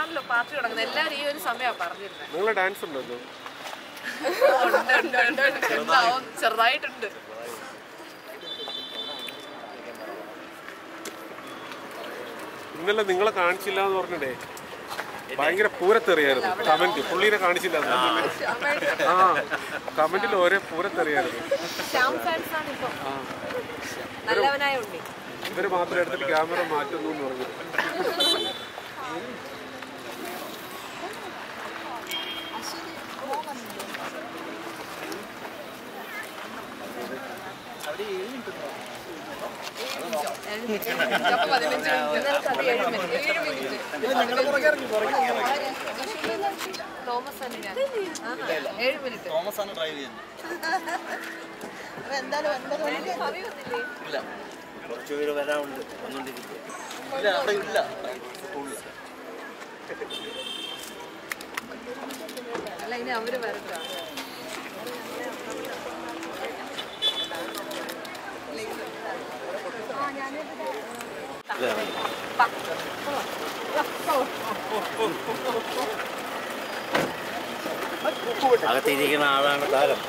സമയത്താണല്ലോ party തുടങ്ങുന്നത് എല്ലാവരും ഈ ഒരു സമയമാണ് പറഞ്ഞിരുന്നത് നിങ്ങളെ ഡാൻസ് ഉണ്ടോ ഇത്? ഉണ്ട്, ഉണ്ട്, ഉണ്ട്, ഉണ്ട്. ഉണ്ടാവും. ചെറുതായിട്ടുണ്ട് ഇന്നലെ നിങ്ങളെ കാണിച്ചില്ല എന്ന് പറഞ്ഞിട്ടേ ഭയങ്കര പൂരത്തെറിയായിരുന്നു കമന്റ് പുള്ളീനെ കാണിച്ചില്ല എന്ന് പറഞ്ഞില്ലേ? ആ കമന്റിൽ ഓരോ പൂരത്തെറിയായിരുന്നു ശ്യാം ഫാൻസ് ആണ് ഇപ്പൊ നല്ലവനായ ഉണ്ണി ഇവര് മാത്രം എടുത്തിട്ട് ക്യാമറ മാറ്റുന്നു എന്ന് പറഞ്ഞു അപ്പൊ പതിനഞ്ച് മിനിറ്റ് അത് ഏഴ് മിനിറ്റ് ഏഴ് മിനിറ്റ് തോമസ് ആണ് ഞാൻ ആഹാ, ഏഴ് മിനിറ്റ് തോമസ് ആണ് ഡ്രൈവ് ചെയ്യുന്നത് ഇല്ല കുറച്ച് പേര് വരാനുണ്ട് വന്നുകൊണ്ടിരിക്കുക ഇല്ല അവിടെ ഇല്ല സ്കൂളിൽ അല്ല ഇനി അവര് വരട്ടാ അകത്തിരിക്കുന്ന ആളാണ് താരം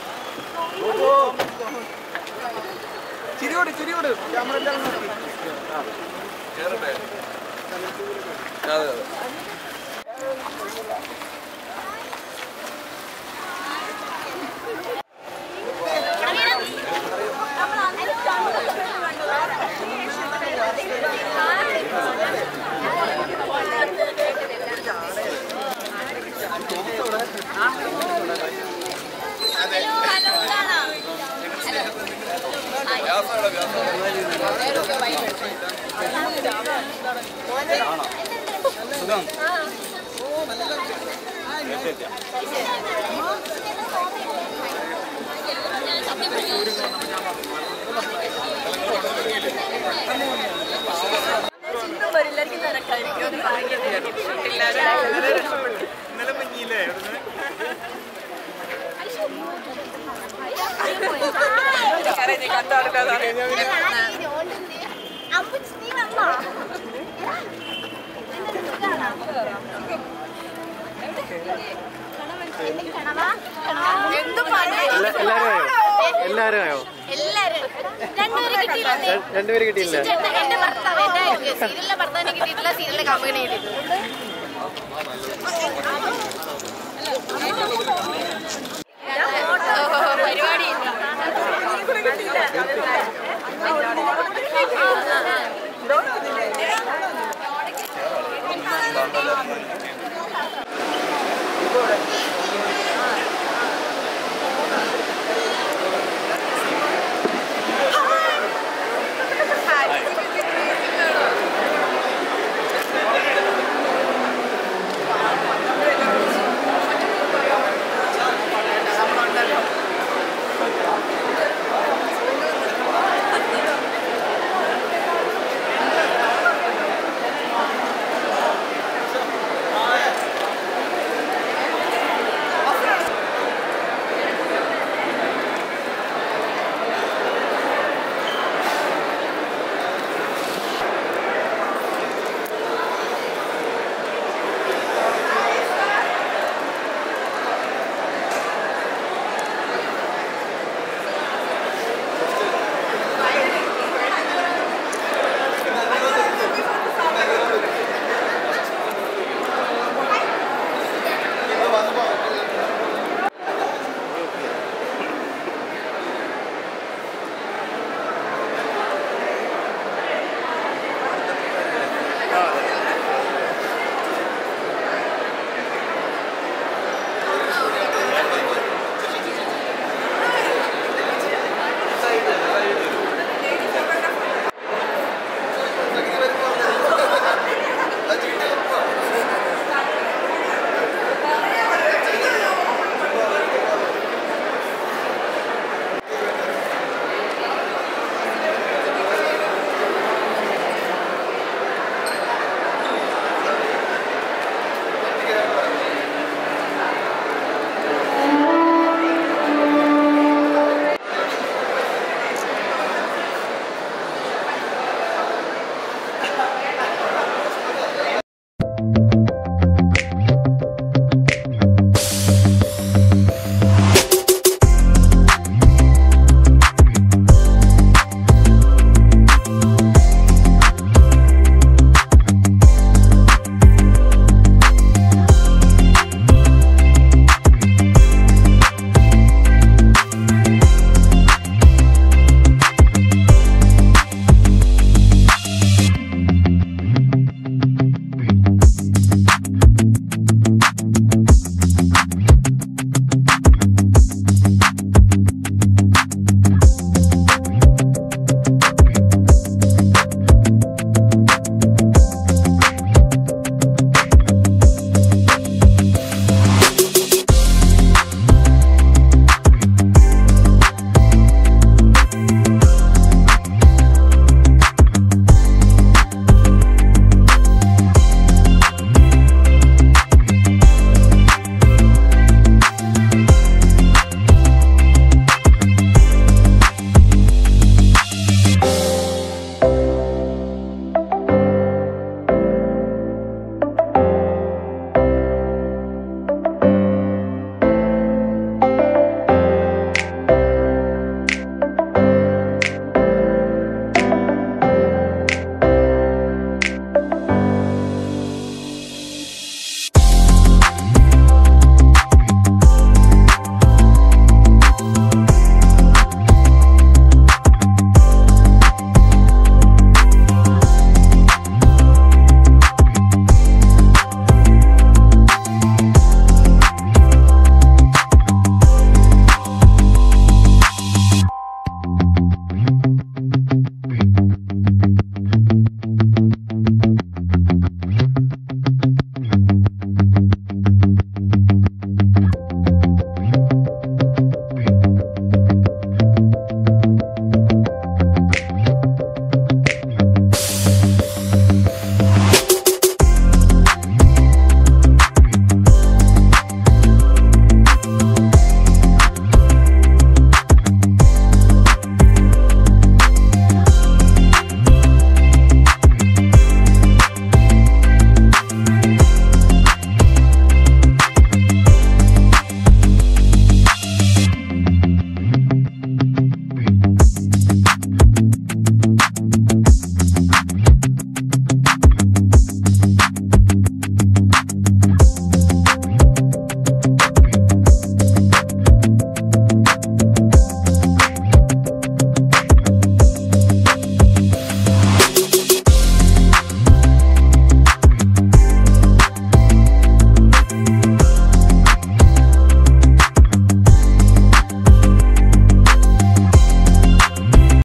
ചിരിയോട് ചിരിയോട് ക്യാമറ എല്ലാവർക്കും തിരക്കായിരിക്കും ഒരു ഭാഗ്യം എല്ലാവരും രക്ഷപ്പെട്ടു എന്ത് പണി എല്ലാരും ആയോ എല്ലാരും രണ്ടുപേരെ കിട്ടിയില്ലേ രണ്ടുപേര് കിട്ടിയില്ല ചേട്ടൻ എന്റെ ഭർത്താവ് എന്റെ സീരിയലിലെ ഭർത്താവിനെ കിട്ടിയിട്ടില്ല സീരിയലിലെ കമ്പനി കിട്ടിയിട്ടുണ്ട് പരിപാടി ആ